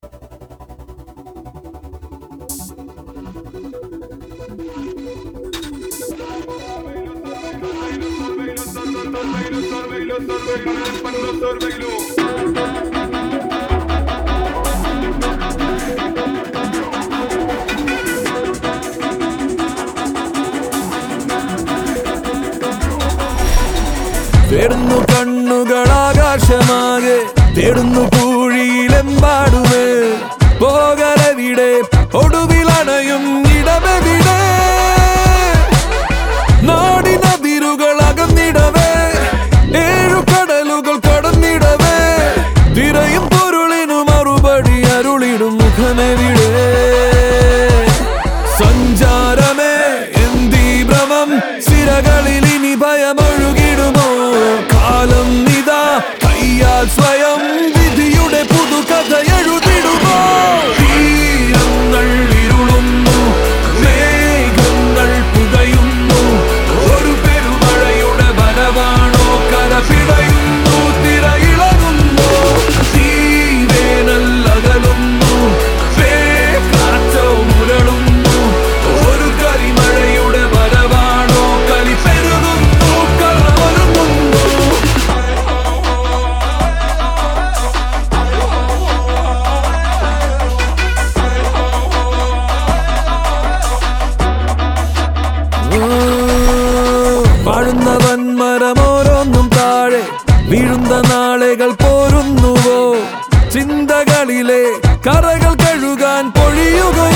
തേടുന്നു കണ്ണുകൾ ആകാശമാകെ തേടുന്നു പൂഴിയിലെമ്പാടുമേ പോകലവിടെ ഒടുവിലണയും ഇടമെവിടെ നാടിനതിരുകൾ അകന്നിടവേ ഏഴു കടലുകൾ കടന്നിടവേ തിരയും പൊരുളിനു മറുപടി അരുളിടും മുഖമെവിടെ സഞ്ചാരമേ എന്തി ഭ്രമം സിരകളിൽ ഇനി ഭയമൊഴുകിടുമോ കാലം ഇതാ കയ്യാൽ സ്വയം വിധിയുടെ പുതുകഥ എഴുതിടുമോ തീരങ്ങൾ ഇരുളുന്നു മേഘങ്ങൾ പുകയുന്നു ഒരു പെരുമഴയുടെ വരവാണോ കര പിടയുന്നു തിരയിളകുന്നു തീവേനൽ അകലുന്നു കാറ്റോ മുരളുന്നു ഒരു കരിമഴയുടെ വരവാണോ കലി പെരുകുന്നു കളമൊരുങ്ങുന്നു വാഴുന്നവൻ മരമോരോന്നും താഴെ വീഴുന്ന നാളുകൾ പോരുന്നുവോ ചിന്തകളിലെ കറകൾ കഴുകാൻ പൊഴിയുകയോ